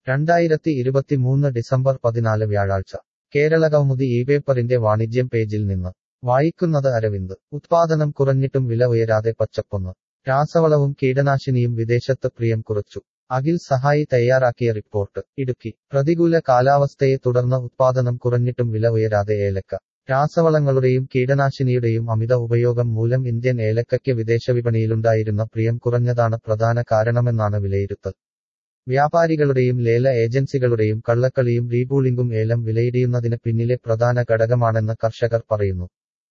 രണ്ടായിരത്തി ഇരുപത്തിമൂന്ന് ഡിസംബർ പതിനാല് വ്യാഴാഴ്ച കേരള കൗമുദി ഈ പേപ്പറിന്റെ വാണിജ്യം പേജിൽ നിന്ന് വായിക്കുന്നത് അരവിന്ദ് ഉത്പാദനം കുറഞ്ഞിട്ടും വില ഉയരാതെ പച്ചപ്പൊന്ന് രാസവളവും കീടനാശിനിയും വിദേശത്ത് പ്രിയം കുറച്ചു അഖിൽ സഹായി തയ്യാറാക്കിയ റിപ്പോർട്ട് ഇടുക്കി പ്രതികൂല കാലാവസ്ഥയെ തുടർന്ന് ഉത്പാദനം കുറഞ്ഞിട്ടും വില ഉയരാതെ ഏലക്ക രാസവളങ്ങളുടെയും കീടനാശിനിയുടെയും അമിത ഉപയോഗം മൂലം ഇന്ത്യൻ ഏലക്കയ്ക്ക് വിദേശവിപണിയിലുണ്ടായിരുന്ന പ്രിയം കുറഞ്ഞതാണ് പ്രധാന കാരണമെന്നാണ് വിലയിരുത്തൽ വ്യാപാരികളുടെയും ലേല ഏജൻസികളുടെയും കള്ളക്കളിയും റീപൂളിംഗും ഏലം വിലയിടിയുന്നതിന് പിന്നിലെ പ്രധാന ഘടകമാണെന്ന് കർഷകർ പറയുന്നു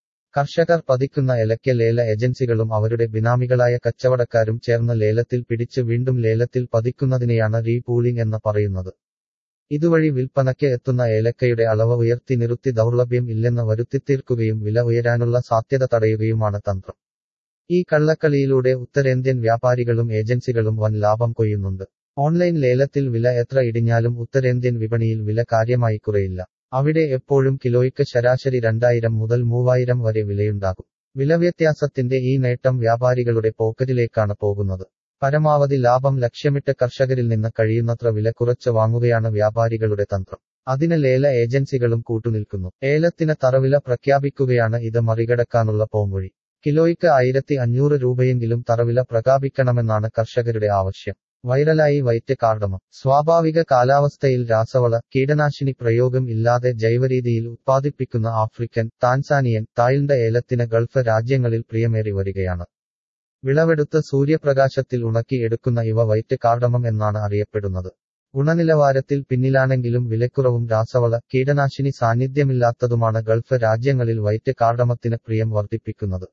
കർഷകർ പതിക്കുന്ന ഏലക്ക ലേല ഏജൻസികളും അവരുടെ ബിനാമികളായ കച്ചവടക്കാരും ചേർന്ന് ലേലത്തിൽ പിടിച്ച് വീണ്ടും ലേലത്തിൽ പതിക്കുന്നതിനെയാണ് റീപൂളിംഗ് എന്ന് പറയുന്നത് ഇതുവഴി വിൽപ്പനയ്ക്ക് എത്തുന്ന ഏലക്കയുടെ അളവ് ഉയർത്തി നിറുത്തി ദൗർലഭ്യം ഇല്ലെന്ന് വരുത്തിത്തീർക്കുകയും വില ഉയരാനുള്ള സാധ്യത തടയുകയുമാണ് തന്ത്രം ഈ കള്ളക്കളിയിലൂടെ ഉത്തരേന്ത്യൻ വ്യാപാരികളും ഏജൻസികളും വൻ ലാഭം കൊയ്യുന്നുണ്ട് ഓൺലൈൻ ലേലത്തിൽ വില എത്ര ഇടിഞ്ഞാലും ഉത്തരേന്ത്യൻ വിപണിയിൽ വില കാര്യമായി കുറയില്ല അവിടെ എപ്പോഴും കിലോയ്ക്ക് ശരാശരി രണ്ടായിരം മുതൽ മൂവായിരം വരെ വിലയുണ്ടാകും വിലവ്യത്യാസത്തിന്റെ ഈ നേട്ടം വ്യാപാരികളുടെ പോക്കറ്റിലേക്കാണ് പോകുന്നത് പരമാവധി ലാഭം ലക്ഷ്യമിട്ട് കർഷകരിൽ നിന്ന് കഴിയുന്നത്ര വില കുറച്ച് വാങ്ങുകയാണ് വ്യാപാരികളുടെ തന്ത്രം അതിന് ലേല ഏജൻസികളും കൂട്ടുനിൽക്കുന്നു ഏലത്തിന് തറവില പ്രഖ്യാപിക്കുകയാണ് ഇത് മറികടക്കാനുള്ള പോംവഴി കിലോയ്ക്ക് ആയിരത്തി അഞ്ഞൂറ് രൂപയെങ്കിലും തറവില പ്രഖ്യാപിക്കണമെന്നാണ് കർഷകരുടെ ആവശ്യം വൈറലായി വൈറ്റ് കാർഡമം സ്വാഭാവിക കാലാവസ്ഥയിൽ രാസവള കീടനാശിനി പ്രയോഗം ഇല്ലാതെ ജൈവരീതിയിൽ ഉത്പാദിപ്പിക്കുന്ന ആഫ്രിക്കൻ താൻസാനിയൻ തായ്ലൻഡ് ഏലത്തിന് ഗൾഫ് രാജ്യങ്ങളിൽ പ്രിയമേറി വരികയാണ് വിളവെടുത്ത് സൂര്യപ്രകാശത്തിൽ ഉണക്കി എടുക്കുന്ന ഇവ വൈറ്റ് കാർഡമം എന്നാണ് അറിയപ്പെടുന്നത് ഗുണനിലവാരത്തിൽ പിന്നിലാണെങ്കിലും വിലക്കുറവും രാസവള കീടനാശിനി സാന്നിധ്യമില്ലാത്തതുമാണ് ഗൾഫ് രാജ്യങ്ങളിൽ വൈറ്റ് കാർഡമത്തിന് പ്രിയം വർദ്ധിപ്പിക്കുന്നത്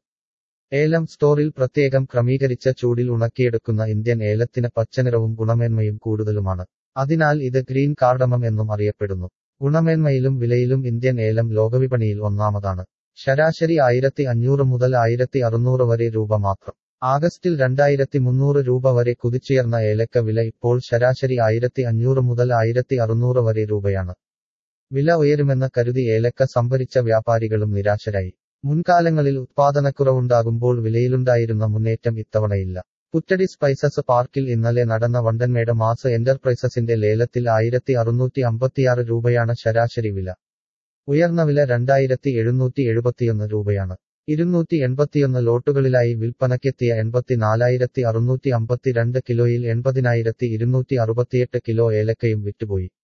ഏലം സ്റ്റോറിൽ പ്രത്യേകം ക്രമീകരിച്ച ചൂടിൽ ഉണക്കിയെടുക്കുന്ന ഇന്ത്യൻ ഏലത്തിന് പച്ചനിറവും ഗുണമേന്മയും കൂടുതലുമാണ് അതിനാൽ ഇത് ഗ്രീൻ കാർഡമം എന്നും അറിയപ്പെടുന്നു ഗുണമേന്മയിലും വിലയിലും ഇന്ത്യൻ ഏലം ലോകവിപണിയിൽ ഒന്നാമതാണ് ശരാശരി ആയിരത്തി അഞ്ഞൂറ് മുതൽ ആയിരത്തി അറുന്നൂറ് വരെ രൂപ മാത്രം ആഗസ്റ്റിൽ രണ്ടായിരത്തി മുന്നൂറ് രൂപ വരെ കുതിച്ചുയർന്ന ഏലക്ക വില ഇപ്പോൾ ശരാശരി ആയിരത്തി അഞ്ഞൂറ് മുതൽ ആയിരത്തി അറുന്നൂറ് വരെ രൂപയാണ് വില ഉയരുമെന്ന് കരുതി ഏലക്ക സംഭരിച്ച വ്യാപാരികളും നിരാശരായി മുൻകാലങ്ങളിൽ ഉത്പാദനക്കുറവുണ്ടാകുമ്പോൾ വിലയിലുണ്ടായിരുന്ന മുന്നേറ്റം ഇത്തവണയില്ല പുറ്റടി സ്പൈസസ് പാർക്കിൽ ഇന്നലെ നടന്ന വണ്ടൻമേട് മാസ് എന്റർപ്രൈസസിന്റെ ലേലത്തിൽ ആയിരത്തി അറുന്നൂറ്റി അമ്പത്തിയാറ് രൂപയാണ് ശരാശരി വില ഉയർന്ന വില രണ്ടായിരത്തി എഴുന്നൂറ്റി എഴുപത്തിയൊന്ന് രൂപയാണ് ഇരുന്നൂറ്റി എൺപത്തിയൊന്ന് ലോട്ടുകളിലായി വിൽപ്പനയ്ക്കെത്തിയ എൺപത്തിനാലായിരത്തി അറുന്നൂറ്റി അമ്പത്തിരണ്ട് കിലോയിൽ എൺപതിനായിരത്തി ഇരുന്നൂറ്റി അറുപത്തിയെട്ട് കിലോ ഏലക്കയും വിറ്റുപോയി